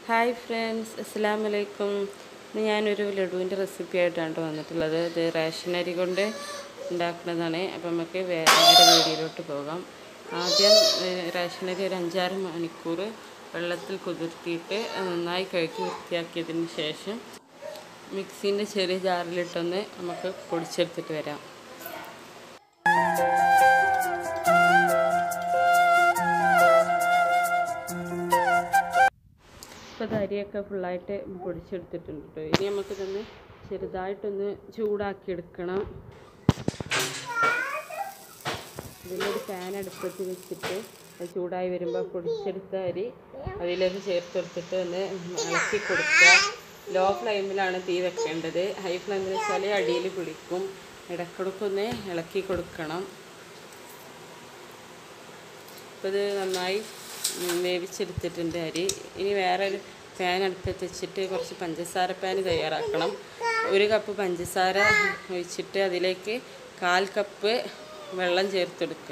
hi friends അസ്സാം വലൈക്കും ഇന്ന് ഞാനൊരു ലഡുവിൻ്റെ റെസിപ്പി ആയിട്ടാണ് ട്ടോ വന്നിട്ടുള്ളത് ഇത് റേഷൻ അരി കൊണ്ട് ഉണ്ടാക്കുന്നതാണ് അപ്പം നമുക്ക് വേറെ വീഡിയോയിലോട്ട് പോകാം ആദ്യം ഏഹ്, റേഷൻ അരി ഒരു അഞ്ചാറ് മണിക്കൂർ വെള്ളത്തിൽ കുതിർത്തിയിട്ട് അത് നന്നായി കഴുകി വൃത്തിയാക്കിയതിന് ശേഷം മിക്സീൻ്റെ ചെറിയ ജാറിലിട്ടൊന്ന് നമുക്ക് പൊടിച്ചെടുത്തിട്ട് വരാം ഇപ്പോൾ ഇത് അരിയൊക്കെ ഫുള്ളായിട്ട് പൊടിച്ചെടുത്തിട്ടുണ്ട് കേട്ടോ ഇനി നമുക്കിതൊന്ന് ചെറുതായിട്ടൊന്ന് ചൂടാക്കി എടുക്കണം ഇതിലൊരു പാൻ അടുപ്പത്ത് വെച്ചിട്ട് അത് ചൂടായി വരുമ്പോൾ പൊടിച്ചെടുത്ത അരി അതിലേക്ക് ചേർത്ത് കൊടുത്തിട്ട് ഒന്ന് ഇളക്കി കൊടുക്കുക ലോ ഫ്ലെയിമിലാണ് തീ വെക്കേണ്ടത് ഹൈ ഫ്ലെയിമിൽ വെച്ചാൽ അടിയിൽ പിടിക്കും ഇടക്കിടക്കൊന്ന് ഇളക്കി കൊടുക്കണം അപ്പോൾ ഇത് നന്നായി ഉം, വേവിച്ചെടുത്തിട്ടുണ്ട് അരി ഇനി വേറെ ഒരു പാൻ അടുപ്പത്ത് വെച്ചിട്ട് കുറച്ച് പഞ്ചസാര പാൻ തയ്യാറാക്കണം ഒരു കപ്പ് പഞ്ചസാര ഒഴിച്ചിട്ട് അതിലേക്ക് കാൽ കപ്പ് വെള്ളം ചേർത്തെടുക്കുക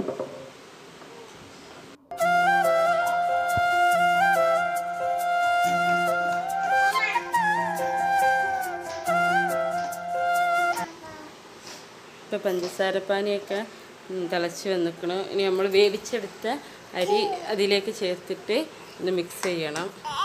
ഇപ്പോൾ പഞ്ചസാരപ്പാനിയൊക്കെ ഉം, തിളച്ച് വന്നിക്കണു ഇനി നമ്മൾ വേവിച്ചെടുത്ത അരി അതിലേക്ക് ചേർത്തിട്ട് ഒന്ന് മിക്സ് ചെയ്യണം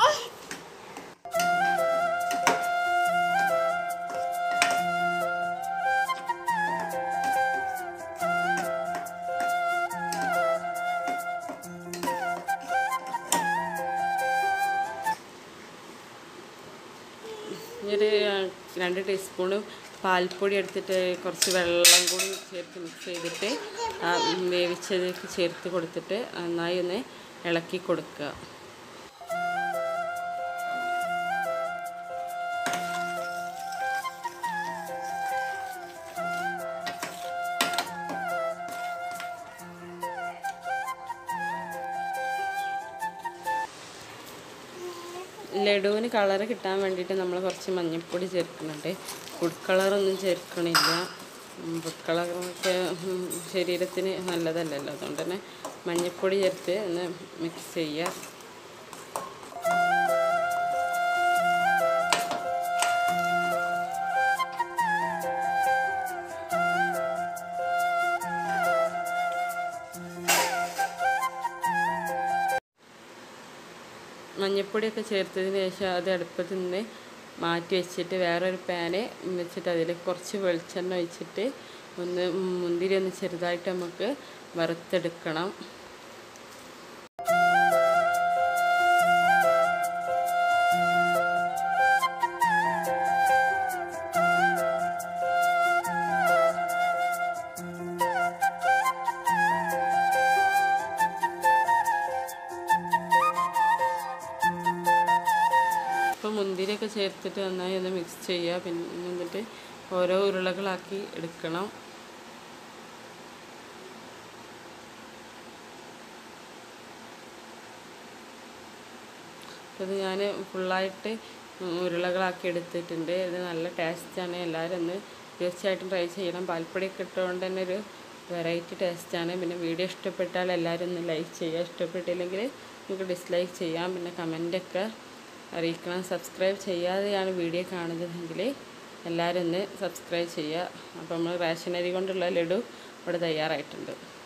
ഒരു രണ്ട് ടീസ്പൂണ് പാൽപ്പൊടി എടുത്തിട്ട് കുറച്ച് വെള്ളം കൂടി ചേർത്ത് മിക്സ് ചെയ്തിട്ട് ആ വേവിച്ചതിലേക്ക് ചേർത്ത് കൊടുത്തിട്ട് നന്നായി ഒന്ന് ഇളക്കി കൊടുക്കുക ലഡുവിന് കളറ് കിട്ടാൻ വേണ്ടിയിട്ട് നമ്മൾ കുറച്ച് മഞ്ഞൾപ്പൊടി ചേർക്കുന്നുണ്ട് ഫുഡ് കളറൊന്നും ചേർക്കണില്ല ഉം, ഫുഡ് കളറൊക്കെ ഉം, ശരീരത്തിന് നല്ലതല്ലല്ലോ അതുകൊണ്ട് തന്നെ മഞ്ഞൾപ്പൊടി ചേർത്ത് ഒന്ന് മിക്സ് ചെയ്യുക മഞ്ഞൾപ്പൊടിയൊക്കെ ചേർത്തതിന് ശേഷം അത് അടുപ്പത്ത് നിന്ന് മാറ്റി വെച്ചിട്ട് വേറൊരു പാന് വെച്ചിട്ട് അതിൽ കുറച്ച് വെളിച്ചെണ്ണ ഒഴിച്ചിട്ട് ഒന്ന് മുന്തിരി ഒന്ന് ചെറുതായിട്ട് നമുക്ക് വറുത്തെടുക്കണം ഇപ്പോൾ മുന്തിരിയൊക്കെ ചേർത്തിട്ട് നന്നായി ഒന്ന് മിക്സ് ചെയ്യുക പിന്നെ എന്നിട്ട് ഓരോ ഉരുളകളാക്കി എടുക്കണം അപ്പോൾ ഇത് ഞാൻ ഫുള്ളായിട്ട് ഉരുളകളാക്കി എടുത്തിട്ടുണ്ട് ഇത് നല്ല ടേസ്റ്റാണ് എല്ലാവരും ഒന്ന് തീർച്ചയായിട്ടും ട്രൈ ചെയ്യണം പാൽപ്പൊടിയൊക്കെ ഇട്ടുകൊണ്ട് തന്നെ ഒരു വെറൈറ്റി ടേസ്റ്റാണ് പിന്നെ വീഡിയോ ഇഷ്ടപ്പെട്ടാൽ എല്ലാവരും ഒന്ന് ലൈക്ക് ചെയ്യുക ഇഷ്ടപ്പെട്ടില്ലെങ്കിൽ നിങ്ങൾക്ക് ഡിസ്ലൈക്ക് ചെയ്യാം പിന്നെ കമൻറ്റൊക്കെ അറിയിക്കണം സബ്സ്ക്രൈബ് ചെയ്യാതെയാണ് വീഡിയോ കാണുന്നതെങ്കിൽ എല്ലാവരും ഒന്ന് സബ്സ്ക്രൈബ് ചെയ്യുക അപ്പോൾ നമ്മൾ റേഷൻ അരി കൊണ്ടുള്ള ലഡു ഇവിടെ തയ്യാറായിട്ടുണ്ട്